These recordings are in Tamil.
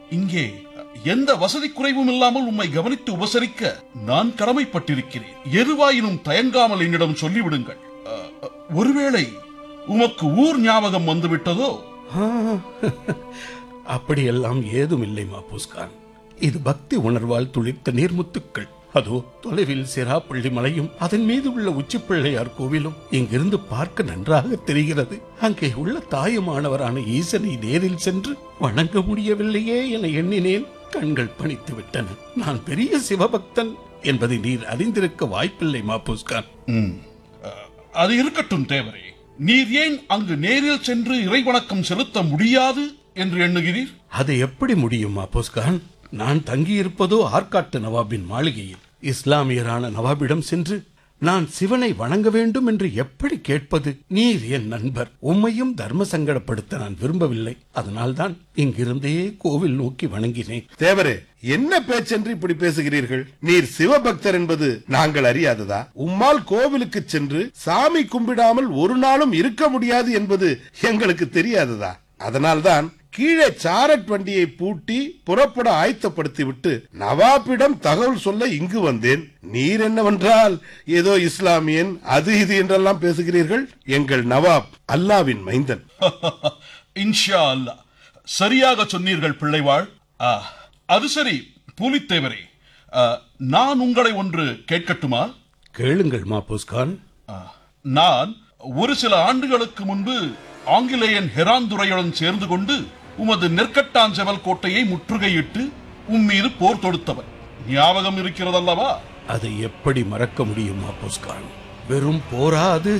இங்கே எந்த வசதி குறைவும் இல்லாமல் உம்மை கவனித்து உபசரிக்க நான் கடமைப்பட்டிருக்கிறேன் எதுவாயினும் தயங்காமல் என்னிடம் சொல்லிவிடுங்கள் அ, அ, ஒருவேளை உமக்கு ஊர் ஞாபகம் வந்துவிட்டதோ ஆ, அப்படியெல்லாம் ஏதும் இல்லை மாபூஸ்கான் இது பக்தி உணர்வால் துளிர்த்த நீர்முத்துக்கள் அதோ தொலைவில் சிராப்பள்ளி மலையும் அதன் மீது உள்ள உச்சிப்பிள்ளையார் கோவிலும் இங்கிருந்து பார்க்க நன்றாக தெரிகிறது அங்கே உள்ள தாயுமானவரான ஈசனை நேரில் சென்று வணங்க முடியவில்லையே என எண்ணினேன் கண்கள் பணித்து விட்டன நான் பெரிய சிவபக்தன் என்பதை நீர் அறிந்திருக்க வாய்ப்பில்லை மாபூஸ்கான் ம். அ, அது இருக்கட்டும் தேவரே நீர் ஏன் அங்கு நேரில் சென்று இறைவணக்கம் செலுத்த முடியாது என்று எண்ணுகிறீர் அது எப்படி முடியும் மாபோஸ்கான் நான் தங்கியிருப்பதோ ஆற்காட்டு நவாபின் மாளிகையில் இஸ்லாமியரான நவாபிடம் சென்று நான் சிவனை வணங்க வேண்டும் என்று எப்படி கேட்பது நீர் என் நண்பர் உம்மையும் தர்ம சங்கடப்படுத்த நான் விரும்பவில்லை அதனால்தான் இங்கிருந்தே கோவில் நோக்கி வணங்கினேன் தேவரே என்ன பேச்சென்று இப்படி பேசுகிறீர்கள் நீர் சிவபக்தர் என்பது நாங்கள் அறியாததா உம்மால் கோவிலுக்கு சென்று சாமி கும்பிடாமல் ஒரு நாளும் இருக்க முடியாது என்பது எங்களுக்கு தெரியாததா அதனால்தான் கீழே சாரட் வண்டியை பூட்டி புறப்பட ஆயத்தப்படுத்தி விட்டு நவாபிடம் தகவல் சொல்ல இங்கு வந்தேன் நீர் என்னவென்றால் ஏதோ இஸ்லாமியன் அது இது என்றெல்லாம் பேசுகிறீர்கள் எங்கள் நவாப் அல்லாவின் மைந்தன் இன்ஷா அல்லாஹ் சரியாக சொன்னீர்கள் பிள்ளைவாள் ஆ, அது சரி பூலித்தேவரே ஆ, நான் உங்களை ஒன்று கேட்கட்டுமா கேளுங்கள் மாபோஸ்கான் ஆ, நான் ஒரு சில ஆண்டுகளுக்கு முன்பு ஆங்கிலேயன் ஹெராந்துரையுடன் சேர்ந்து கொண்டு உமது நெற்கட்டாஞ்செவல் கோட்டையை முற்றுகையிட்டு உம் மீது போர் தொடுத்தவன் ஞாபகம் இருக்கிறதல்லவா அதை எப்படி மறக்க முடியும் மாபோஸ்கான் வெறும் போராது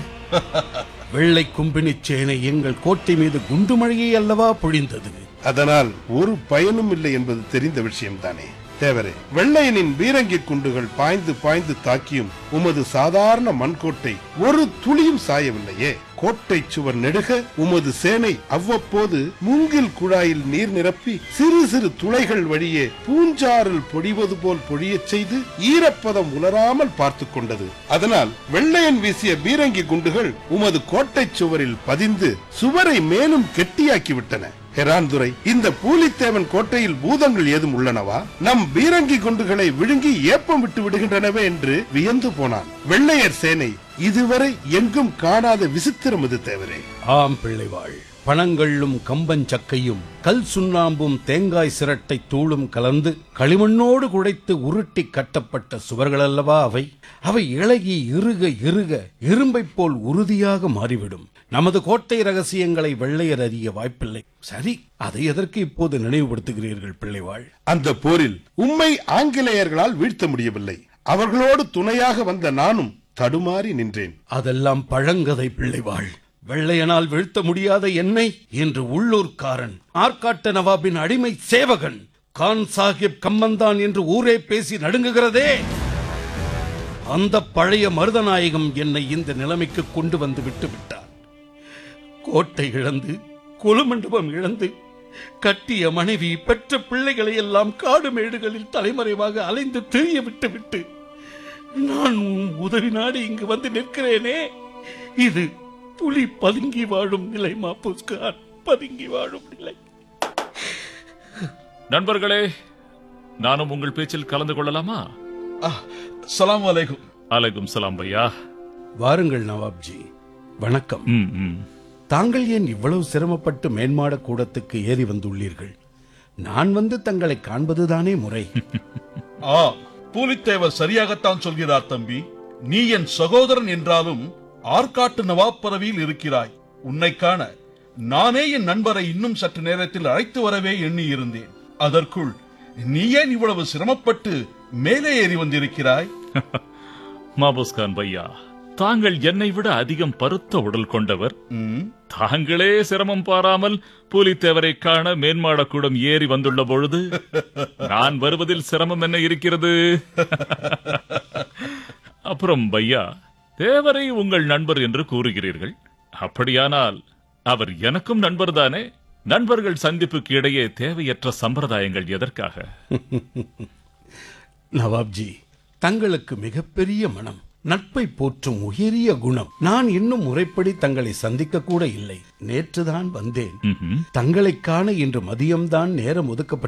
வெள்ளை கும்பினி சேனை எங்கள் கோட்டை மீது குண்டுமழையை அல்லவா பொழிந்தது அதனால் ஒரு பயனும் இல்லை என்பது தெரிந்த விஷயம்தானே தேவரே வெள்ளையனின் பீரங்கி குண்டுகள் பாய்ந்து பாய்ந்து தாக்கியும் உமது சாதாரண மண்கோட்டை ஒரு துளியும் சாயவில்லையே கோட்டை சுவர் நெடுக உமது சேனை அவ்வப்போது மூங்கில் குழாயில் நீர் நிரப்பி சிறு சிறு துளைகள் வழியே பூஞ்சாறில் பொழிவது போல் பொழியச் செய்து ஈரப்பதம் உலராமல் பார்த்து கொண்டது அதனால் வெள்ளையன் வீசிய பீரங்கி குண்டுகள் உமது கோட்டை சுவரில் பதிந்து சுவரை மேலும் கெட்டியாக்கி விட்டன ஹெரான்துரை இந்த பூலித்தேவன் கோட்டையில் பூதங்கள் ஏதும் உள்ளனவா நம் பீரங்கி குண்டுகளை விழுங்கி ஏப்பம் விட்டு விடுகின்றனவே என்று வியந்து போனான் வெள்ளையர் சேனை இதுவரை எங்கும் காணாத விசித்திரம் இது தேவரே ஆம் பிள்ளைவாள் பனங்கள்ளும் கம்பஞ்சக்கையும் கல் சுண்ணாம்பும் தேங்காய் சிரட்டை தூளும் கலந்து களிமண்ணோடு குடைத்து உருட்டி கட்டப்பட்ட சுவர்கள் அல்லவா அவை அவை இளகி இறுக இறுக இரும்பைப் போல் உறுதியாக மாறிவிடும் நமது கோட்டை ரகசியங்களை வெள்ளையர் அறிய வாய்ப்பில்லை சரி அதை எதற்கு இப்போது நினைவுபடுத்துகிறீர்கள் பிள்ளைவாள் அந்த போரில் உம்மை ஆங்கிலேயர்களால் வீழ்த்த முடியவில்லை அவர்களோடு துணையாக வந்த நானும் தடுமாறி நின்றேன் அதெல்லாம் பழங்கதை பிள்ளைவாள் வெள்ளையனால் வீழ்த்த முடியாத என்னை இன்று உள்ளூர்காரன் ஆற்காட்டு நவாபின் அடிமை சேவகன் கான் சாஹிப் கம்மந்தான் என்று ஊரே பேசி நடுங்குகிறதே அந்த பழைய மருதநாயகம் என்னை இந்த நிலைமைக்கு கொண்டு வந்து விட்டு விட்டார் கோட்டை இழந்து குலுமண்டபம் இழந்து கட்டிய மனைவி பெற்ற பிள்ளைகளை எல்லாம் காடு மேடுகளில் தலைமறைவாக அலைந்து திரிய விட்டு விட்டு நான் உன் உதவி நாடி இங்கு வந்து நிற்கிறேனே இது புலி பதுங்கி வாழும் நிலை மாப்புஸ்கார் பதுங்கி வாழும் நிலை நண்பர்களே நானும் உங்கள் பேச்சில் கலந்து கொள்ளலாமா ஆ, சலாம் அலைக்கும் அலைக்கும் சலாம் பையா வாருங்கள் நவாப்ஜி வணக்கம் ம், ம். தாங்கள் ஏன் இவ்வளவு சிரமப்பட்டு மேன்மாட கூடத்துக்கு ஏறி வந்துள்ளீர்கள் நான் வந்து தங்களை காண்பதுதானே முறை ஆ பூலித்தேவர் சரியாகத்தான் சொல்கிறார் தம்பி நீ என் சகோதரன் என்றாலும் ஆற்காட்டு நவாப் பதவியில் இருக்கிறாய் உன்னை காண நானே என் நண்பரை இன்னும் சற்று நேரத்தில் அழைத்து வரவே எண்ணி இருந்தேன் அதற்குள் நீ ஏன் இவ்வளவு சிரமப்பட்டு மேலே ஏறி வந்திருக்கிறாய் மாபோஸ்கான் பையா தாங்கள் என்னை விட அதிகம் பருத்த உடல் கொண்டவர் ம், தாங்களே சிரமம் பாராமல் பூலித்தேவரை காண மேன்மாடக்கூடம் ஏறி வந்துள்ள பொழுது நான் வருவதில் சிரமம் என்ன இருக்கிறது அப்புறம் பையா தேவரை உங்கள் நண்பர் என்று கூறுகிறீர்கள் அப்படியானால் அவர் எனக்கும் நண்பர்தானே நண்பர்கள் சந்திப்புக்கு இடையே தேவையற்ற சம்பிரதாயங்கள் எதற்காக நவாப்ஜி தங்களுக்கு மிகப்பெரிய மனம் நட்பை போற்றும் உயரிய குணம் நான் இன்னும் முறைப்படி தங்களை சந்திக்க கூட இல்லை நேற்றுதான் வந்தேன் ம்ஹும். தங்களைக் காண இன்று மதியம்தான் நேரம் ஒதுக்கப்பட்டு